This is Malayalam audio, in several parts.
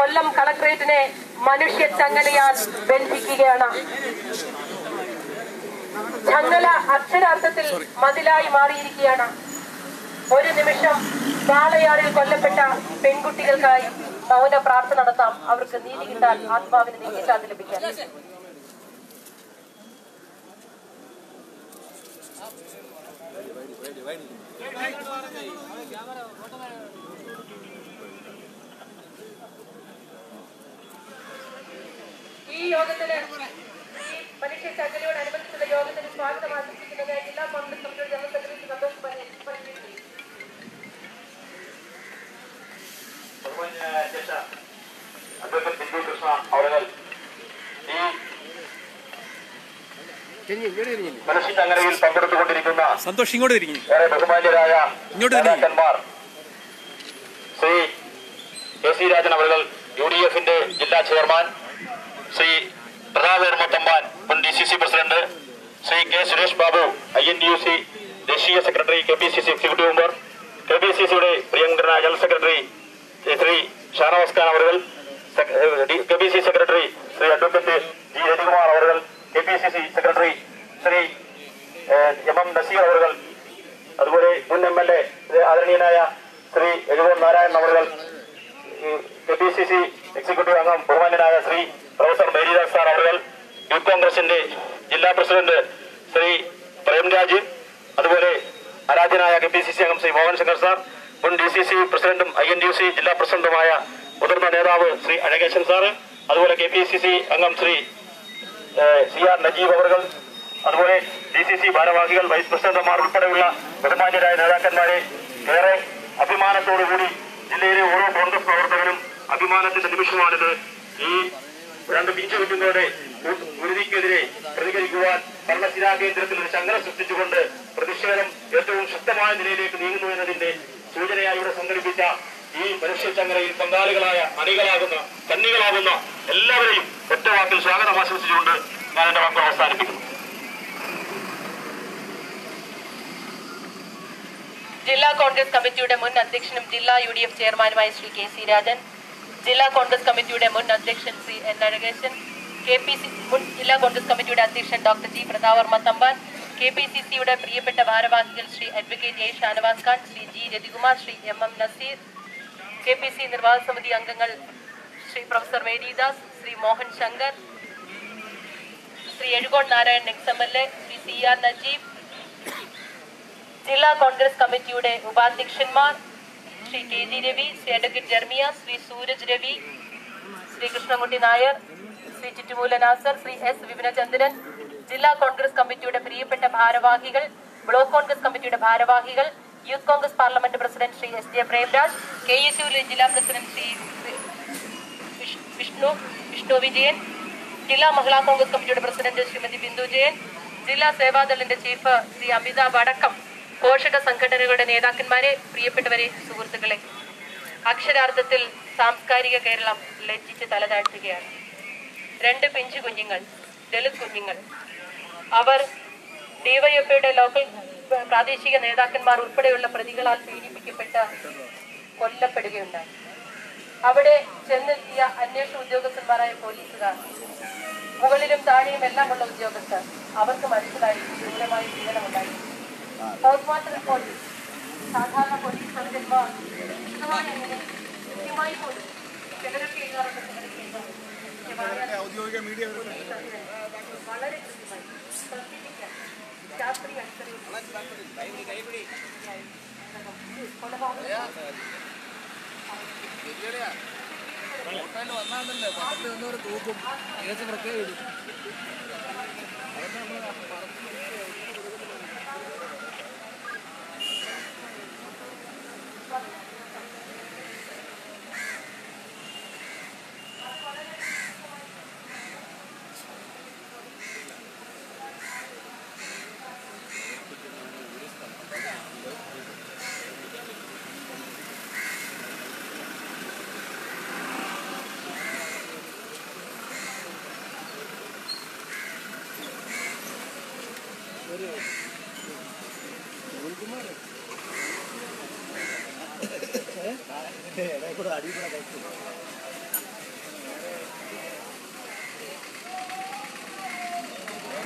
കൊല്ലം കളക്ടറേറ്റിനെ മനുഷ്യ ചങ്ങലയാൽ ബന്ധിക്കുകയാണ് ചങ്ങല അക്ഷരാർത്ഥത്തിൽ മതിലായി മാറിയിരിക്കുകയാണ് ഒരു നിമിഷം വാളയാറിൽ കൊല്ലപ്പെട്ട പെൺകുട്ടികൾക്കായി മൗന പ്രാർത്ഥന നടത്താം അവർക്ക് നീതി കിട്ടാൻ ആത്മാവിന് നീതിശാന്തി ലഭിക്കാൻ ഈ യോഗത്തിന് ഈ മനുഷ്യ ചങ്ങലയോടനുബന്ധിച്ചുള്ള യോഗത്തിന് സ്വാഗതം ആശംസിക്കുന്നത് ജില്ലാ കോൺഗ്രസ് കമ്മിറ്റിയുടെ ജനറൽ സെക്രട്ടറി സന്തോഷ് പണിയേരി ബഹുമാന്യനായ അധ്യക്ഷ അഡ്വക്കേറ്റ് ബിന്ദു കൃഷ്ണ അവരുകൾ ഈ മനുഷ്യ ചങ്ങലയിൽ പങ്കെടുത്തുകൊണ്ടിരിക്കുന്ന സന്തോഷ് ഇങ്ങോട്ട് തിരിഞ്ഞു ഏറെ ബഹുമാന്യരായ ഇങ്ങോട്ട് തിരിഞ്ഞ്. നേതാക്കന്മാർ ശ്രീ കെ സി രാജൻ അവർ യു ഡി എഫിന്റെ ജില്ലാ ചെയർമാൻ ശ്രീ പ്രതാപേർ മുത്തമ്പാൻ മുൻ D C C president Shri K Suresh Babu I N D U C ദേശീയ secretary K P C C executive member K P C സിയുടെ പ്രിയങ്കരനായ ജനറൽ സെക്രട്ടറി ശ്രീ ഷാനവാസ് ഖാൻ അവർ K P C secretary Shri advocate G Ravikumar അവർ K P C C secretary Shri ഏഹ്, എം എം നസീർ അവർ അതുപോലെ മുൻ എം എൽ എ ആദരണീയനായ ശ്രീ എഴുവോൻ നാരായണൻ അവർ K P C C executive അംഗം ബഹുമാന്യനായ ശ്രീ പ്രൊഫസർ മേരിദാസ് സാർ അവർ യൂത്ത് കോൺഗ്രസിന്റെ ജില്ലാ പ്രസിഡന്റ് ശ്രീ പ്രേംരാജ് അതുപോലെ ആരാധ്യനായ കെ പി സി സി അംഗം ശ്രീ മോഹൻ ശങ്കർ സാർ മുൻ ഡി സി സി പ്രസിഡന്റും I N D U C ജില്ലാ പ്രസിഡന്റുമായ മുതിർന്ന നേതാവ് ശ്രീ അഴകേശൻ സാറ് അതുപോലെ കെ പി സി സി അംഗം ശ്രീ ഏഹ്, സി ആർ നജീബ് അവർ അതുപോലെ ഡി സി സി ഭാരവാഹികൾ വൈസ് പ്രസിഡന്റുമാർ ഉൾപ്പെടെയുള്ള ബഹുമാന്യരായ നേതാക്കന്മാരെ ഏറെ അഭിമാനത്തോടുകൂടി ജില്ലയിലെ ഓരോ കോൺഗ്രസ് പ്രവർത്തകരും അഭിമാനത്തിന്റെ നിമിഷമാണിത് ഈ രണ്ട് പിഞ്ചു കുഞ്ഞുങ്ങളുടെ ഉരുതിക്കെതിരെ പ്രതികരിക്കുവാൻ ഭരണശിലാ കേന്ദ്രത്തിൽ ഒരു ചങ്ങല സൃഷ്ടിച്ചുകൊണ്ട് പ്രതിഷേധം ഏറ്റവും ശക്തമായ നിലയിലേക്ക് നീങ്ങുന്നു എന്നതിന്റെ സൂചനയായി ഇവിടെ സംഘടിപ്പിച്ച ഈ മനുഷ്യ ചങ്ങലയിൽ പങ്കാളികളായ അണികളാകുന്ന കന്നികളാകുന്ന എല്ലാവരെയും ഒറ്റ വാക്കിൽ സ്വാഗതം ആശംസിച്ചുകൊണ്ട് ഞാൻ എന്റെ വാക്കുകൾ അവസാനിപ്പിക്കുന്നു ജില്ലാ കോൺഗ്രസ് കമ്മിറ്റിയുടെ മുൻ അധ്യക്ഷനും ജില്ലാ യു ഡി എഫ് ചെയർമാനുമായ ശ്രീ കെ സി രാജൻ ജില്ലാ കോൺഗ്രസ് കമ്മിറ്റിയുടെ മുൻ അധ്യക്ഷൻ Shri N Azhakesan K P C മുൻ ജില്ലാ കോൺഗ്രസ് കമ്മിറ്റിയുടെ അധ്യക്ഷൻ ഡോക്ടർ ജി പ്രതാവർമ്മ തമ്പാൻ കെ പി സി സിയുടെ പ്രിയപ്പെട്ട ഭാരവാഹികൾ Shri advocate A Shanavas Khan Shri G Rathikumar Shri M M Naseer K P C നിർവാഹക സമിതി അംഗങ്ങൾ Shri professor Marydas Shri Mohan Shankar Shri Ezhukone Narayanan ex M L A Shri C R Najeeb ജില്ലാ കോൺഗ്രസ് കമ്മിറ്റിയുടെ ഉപാധ്യക്ഷന്മാർ Shri K G Ravi Shri advocate ജർമിയ Shri Sooraj Ravi Shri Krishnankutty Nair Shri Chuttumoola Nasar Shri S Vipinachandran ജില്ലാ കോൺഗ്രസ് കമ്മിറ്റിയുടെ പ്രിയപ്പെട്ട ഭാരവാഹികൾ ബ്ലോക്ക് കോൺഗ്രസ് കമ്മിറ്റിയുടെ ഭാരവാഹികൾ youth Congress parliament president Shri S J Premraj K S U ജില്ലാ പ്രസിഡന്റ് ശ്രീ വിഷ്- വിഷ്ണു വിഷ്ണു വിജയൻ ജില്ലാ മഹിളാ കോൺഗ്രസ് കമ്മിറ്റിയുടെ പ്രസിഡന്റ് ശ്രീമതി ബിന്ദു ജയൻ ജില്ലാ സേവാദളിന്റെ ചീഫ് ശ്രീ അമിതാഭ് അടക്കം പോഷക സംഘടനകളുടെ നേതാക്കന്മാരെ പ്രിയപ്പെട്ടവരെ സുഹൃത്തുക്കളെ അക്ഷരാർത്ഥത്തിൽ സാംസ്കാരിക കേരളം ലജ്ജിച്ച് തലതാഴ്ത്തുകയാണ് രണ്ട് പിഞ്ചു കുഞ്ഞുങ്ങൾ ദളിത് കുഞ്ഞുങ്ങൾ അവർ ഡിവൈഎഫ്ഐയുടെ ലോക്കൽ പ്രാദേശിക നേതാക്കന്മാർ ഉൾപ്പെടെയുള്ള പ്രതികളാൽ പീഡിപ്പിക്കപ്പെട്ട് കൊല്ലപ്പെടുകയുണ്ടായി അവിടെ ചെന്നെത്തിയ അന്വേഷണ ഉദ്യോഗസ്ഥന്മാരായ പോലീസുകാർ മുകളിലും താഴെയും എല്ലാമുള്ള ഉദ്യോഗസ്ഥർ അവർക്ക് മനസ്സിലായി ക്രൂരമായ പീഡനമുണ്ടായി പോസ്റ്റ്മോർട്ടം റിപ്പോർട്ട് സാധാരണ പോലീസ് സർജന്മാർ വ്യക്തമായി അങ്ങനെ കൃത്യമായി പോലും ചിലരൊക്കെ എഴുതാറുണ്ട് ചിലരൊക്കെ എഴുതാറുണ്ട് കൃത്യമായ ഔദ്യോഗിക മീഡിയ വളരെ കൃത്യമായി സ്പെസിഫിക്കാൻ ശാസ്ത്രീയ കൊലപാതകം വന്നാണ്ടല്ലേ പത്ത് എന്നൂറ് തൂക്കും ഏകദേശം പ്രത്യേകം ഇടും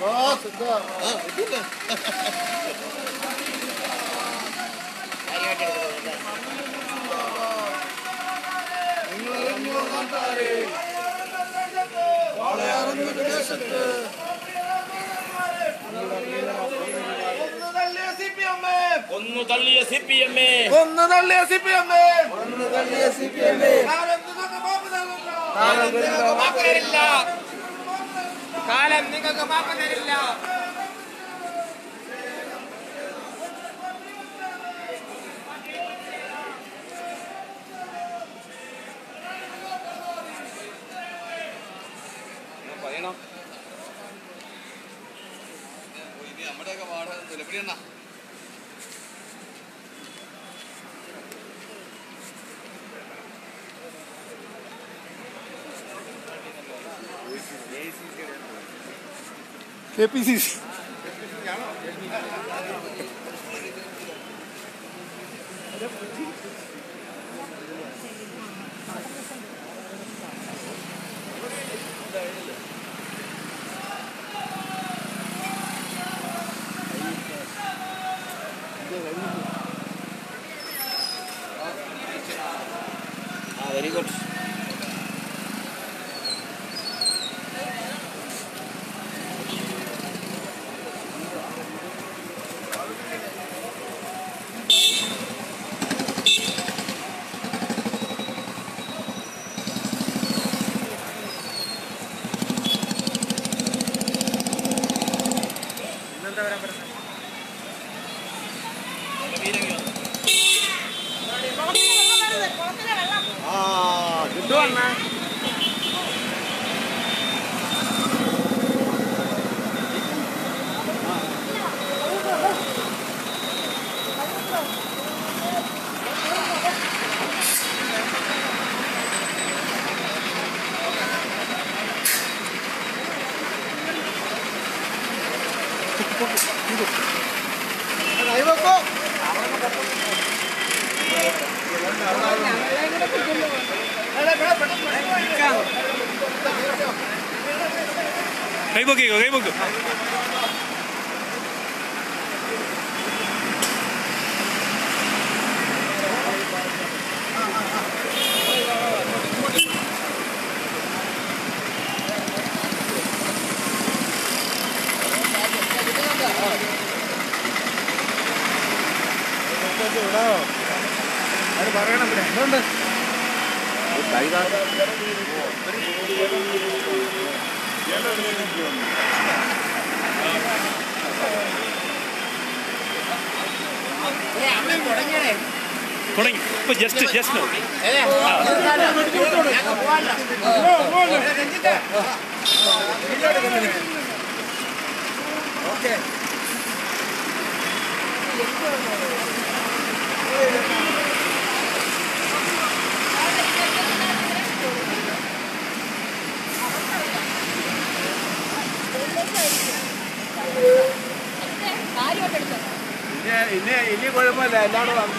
കൊന്നു തള്ളിയ സി പി എം എ ഒന്ന് തള്ളിയ സി പി എം മാപ്പ് തരില്ല കാലം നിങ്ങൾക്ക് മാപ്പ് തരില്ല പറയണം നമ്മുടെയൊക്കെ വാർഡ് നിലപിടിയണ്ണ കെ പി സി സി ആ വെരി ഗുഡ് കൈ പൊക്കിക്കോ കൈ പൊക്കോ തുടങ്ങി ഇപ്പൊ ജസ്റ്റ് ജസ്റ്റ് ഇനി ഇനി കുഴപ്പമില്ല എല്ലാവരും വന്നു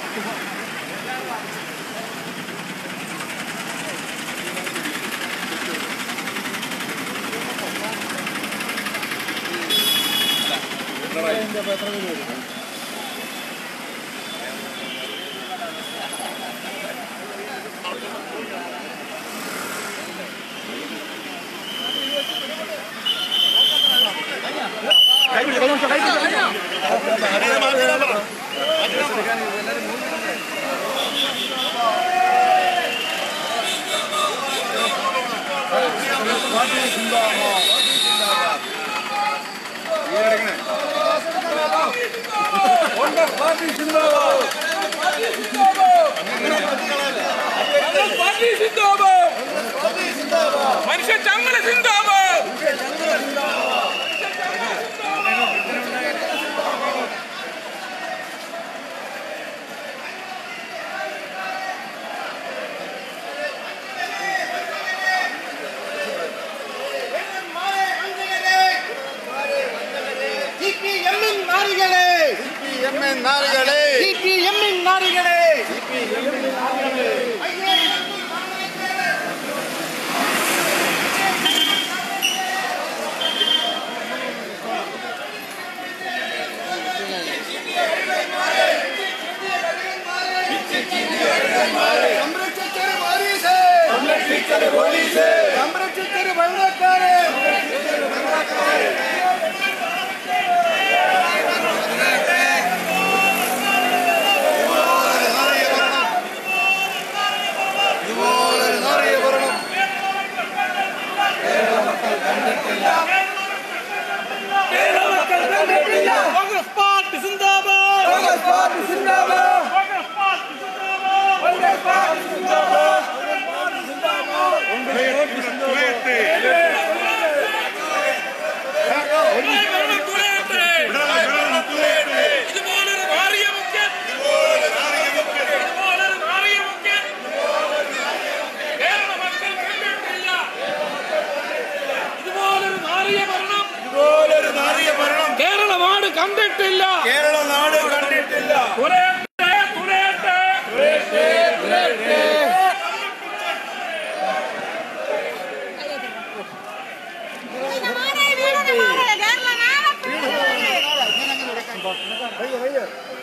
മനുഷ്യ ചങ്ങല സിന്ദാബാദ് നാറുകളെ നാറികളെ സംരക്ഷിച്ചൊരു ഭരണക്കാരെ Congress party zindabad Congress party zindabad Congress party zindabad Congress party ഭരണം തുലയട്ടെ ഇതുപോലൊരു ഭാര്യ മുഖ്യൻ ഇതുപോലൊരു ഭാര്യ മുഖ്യൻ കേരള മക്കൾ കണ്ടിട്ടില്ല ഇതുപോലൊരു നാറിയ ഭരണം ഇതുപോലൊരു നാറിയ ഭരണം കേരള നാട് കണ്ടിട്ടില്ല കേരള നാട് കണ്ടിട്ടില്ല തുലയട്ടെ തുലയട്ടെ കേരള നാളെ അയ്യോ അയ്യോ